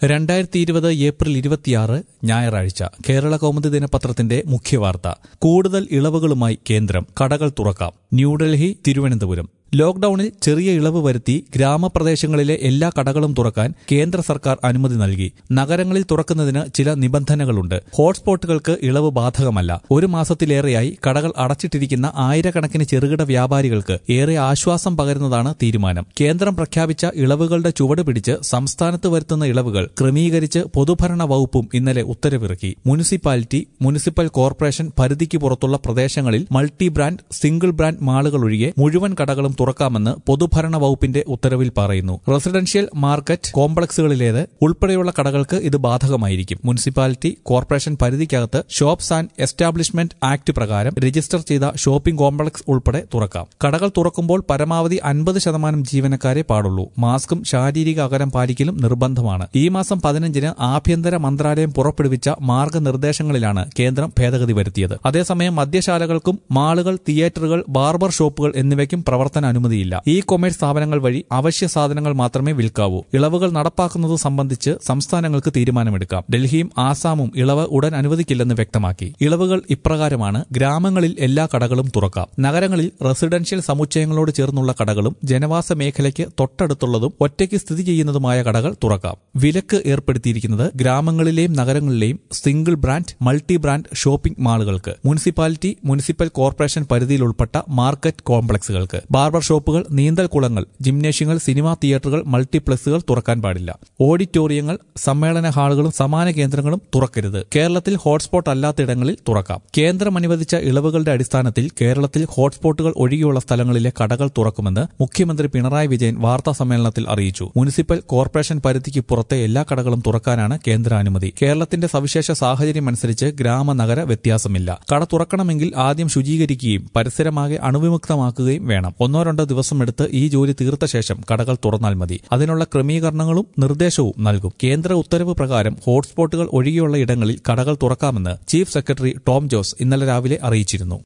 രണ്ടായിരത്തി ഇരുപത് ഏപ്രിൽ ഇരുപത്തിയാറ് ഞായറാഴ്ച കേരള കൗമുദി ദിനപത്രത്തിന്റെ മുഖ്യവാർത്ത കൂടുതൽ ഇളവുകളുമായി കേന്ദ്രം കടകൾ തുറക്കാം ന്യൂഡൽഹി തിരുവനന്തപുരം ലോക്ഡൌണിൽ ചെറിയ ഇളവ് വരുത്തി ഗ്രാമപ്രദേശങ്ങളിലെ എല്ലാ കടകളും തുറക്കാൻ കേന്ദ്ര സർക്കാർ അനുമതി നൽകി നഗരങ്ങളിൽ തുറക്കുന്നതിന് ചില നിബന്ധനകളുണ്ട് ഹോട്ട്സ്പോട്ടുകൾക്ക് ഇളവ് ബാധകമല്ല ഒരു മാസത്തിലേറെയായി കടകൾ അടച്ചിട്ടിരിക്കുന്ന ആയിരക്കണക്കിന് ചെറുകിട വ്യാപാരികൾക്ക് ഏറെ ആശ്വാസം പകരുന്നതാണ് തീരുമാനം കേന്ദ്രം പ്രഖ്യാപിച്ച ഇളവുകളുടെ ചുവട് പിടിച്ച് സംസ്ഥാനത്ത് വരുത്തുന്ന ഇളവുകൾ ക്രമീകരിച്ച് പൊതുഭരണ വകുപ്പും ഇന്നലെ ഉത്തരവിറക്കി മുനിസിപ്പാലിറ്റി മുനിസിപ്പൽ കോർപ്പറേഷൻ പരിധിക്ക് പുറത്തുള്ള പ്രദേശങ്ങളിൽ മൾട്ടി ബ്രാൻഡ് സിംഗിൾ ബ്രാൻഡ് മാളുകൾ ഒഴികെ മുഴുവൻ കടകളും തുറക്കാമെന്ന് പൊതുഭരണ വകുപ്പിന്റെ ഉത്തരവിൽ പറയുന്നു റെസിഡൻഷ്യൽ മാർക്കറ്റ് കോംപ്ലക്സുകളിലേത് ഉൾപ്പെടെയുള്ള കടകൾക്ക് ഇത് ബാധകമായിരിക്കും മുനിസിപ്പാലിറ്റി കോർപ്പറേഷൻ പരിധിക്കകത്ത് ഷോപ്സ് ആൻഡ് എസ്റ്റാബ്ലിഷ്മെന്റ് ആക്ട് പ്രകാരം രജിസ്റ്റർ ചെയ്ത ഷോപ്പിംഗ് കോംപ്ലക്സ് ഉൾപ്പെടെ തുറക്കാം കടകൾ തുറക്കുമ്പോൾ പരമാവധി അൻപത് ശതമാനം ജീവനക്കാരെ പാടുള്ളൂ മാസ്കും ശാരീരിക അകലം പാലിക്കലും നിർബന്ധമാണ് ഈ മാസം പതിനഞ്ചിന് ആഭ്യന്തര മന്ത്രാലയം പുറപ്പെടുവിച്ച മാർഗനിർദ്ദേശങ്ങളിലാണ് കേന്ദ്രം ഭേദഗതി വരുത്തിയത് അതേസമയം മദ്യശാലകൾക്കും മാളുകൾ തിയേറ്ററുകൾ ബാർബർ ഷോപ്പുകൾ എന്നിവയ്ക്കും പ്രവർത്തന അനുമതിയില്ല ഇ കൊമേഴ്സ് സ്ഥാപനങ്ങൾ വഴി അവശ്യ സാധനങ്ങൾ മാത്രമേ വിൽക്കാവൂ ഇളവുകൾ നടപ്പാക്കുന്നത് സംബന്ധിച്ച് സംസ്ഥാനങ്ങൾക്ക് തീരുമാനമെടുക്കാം ഡൽഹിയും ആസാമും ഇളവ് ഉടൻ അനുവദിക്കില്ലെന്ന് വ്യക്തമാക്കി ഇളവുകൾ ഇപ്രകാരമാണ് ഗ്രാമങ്ങളിൽ എല്ലാ കടകളും തുറക്കാം നഗരങ്ങളിൽ റെസിഡൻഷ്യൽ സമുച്ചയങ്ങളോട് ചേർന്നുള്ള കടകളും ജനവാസ മേഖലയ്ക്ക് തൊട്ടടുത്തുള്ളതും ഒറ്റയ്ക്ക് സ്ഥിതി ചെയ്യുന്നതുമായ കടകൾ തുറക്കാം വിലക്ക് ഏർപ്പെടുത്തിയിരിക്കുന്നത് ഗ്രാമങ്ങളിലെയും നഗരങ്ങളിലെയും single brand multi brand shopping മാളുകൾക്ക് മുനിസിപ്പാലിറ്റി മുനിസിപ്പൽ കോർപ്പറേഷൻ പരിധിയിൽ ഉൾപ്പെട്ട മാർക്കറ്റ് കോംപ്ലക്സുകൾക്ക് ബാർബർ ഷോപ്പുകൾ നീന്തൽ കുളങ്ങൾ ജിംനേഷ്യങ്ങൾ സിനിമാ തിയേറ്ററുകൾ മൾട്ടിപ്ലക്സുകൾ തുറക്കാൻ പാടില്ല ഓഡിറ്റോറിയങ്ങൾ സമ്മേളന ഹാളുകളും സമാന കേന്ദ്രങ്ങളും തുറക്കരുത് കേരളത്തിൽ ഹോട്ട്സ്പോട്ട് അല്ലാത്തയിടങ്ങളിൽ തുറക്കാം കേന്ദ്രം അനുവദിച്ച ഇളവുകളുടെ അടിസ്ഥാനത്തിൽ കേരളത്തിൽ ഹോട്ട്സ്പോട്ടുകൾ ഒഴികെയുള്ള സ്ഥലങ്ങളിലെ കടകൾ തുറക്കുമെന്ന് മുഖ്യമന്ത്രി പിണറായി വിജയൻ വാർത്താ സമ്മേളനത്തിൽ അറിയിച്ചു മുനിസിപ്പൽ കോർപ്പറേഷൻ പരിധിക്ക് പുറത്തെ എല്ലാ കടകളും തുറക്കാനാണ് കേന്ദ്ര അനുമതി കേരളത്തിന്റെ സവിശേഷ സാഹചര്യം അനുസരിച്ച് ഗ്രാമ നഗര വ്യത്യാസമില്ല കട തുറക്കണമെങ്കിൽ ആദ്യം ശുചീകരിക്കുകയും പരിസരമാകെ അണുവിമുക്തമാക്കുകയും വേണം ഒന്നോ രണ്ടോ ദിവസം എടുത്ത് ഈ ജോലി തീർത്ത ശേഷം കടകൾ തുറന്നാൽ മതി അതിനുള്ള ക്രമീകരണങ്ങളും നിർദ്ദേശവും നൽകും കേന്ദ്ര ഉത്തരവ് പ്രകാരം ഹോട്ട്സ്പോട്ടുകൾ ഒഴികെയുള്ള ഇടങ്ങളിൽ കടകൾ തുറക്കാമെന്ന് ചീഫ് സെക്രട്ടറി ടോം ജോസ് ഇന്നലെ രാവിലെ അറിയിച്ചിരുന്നു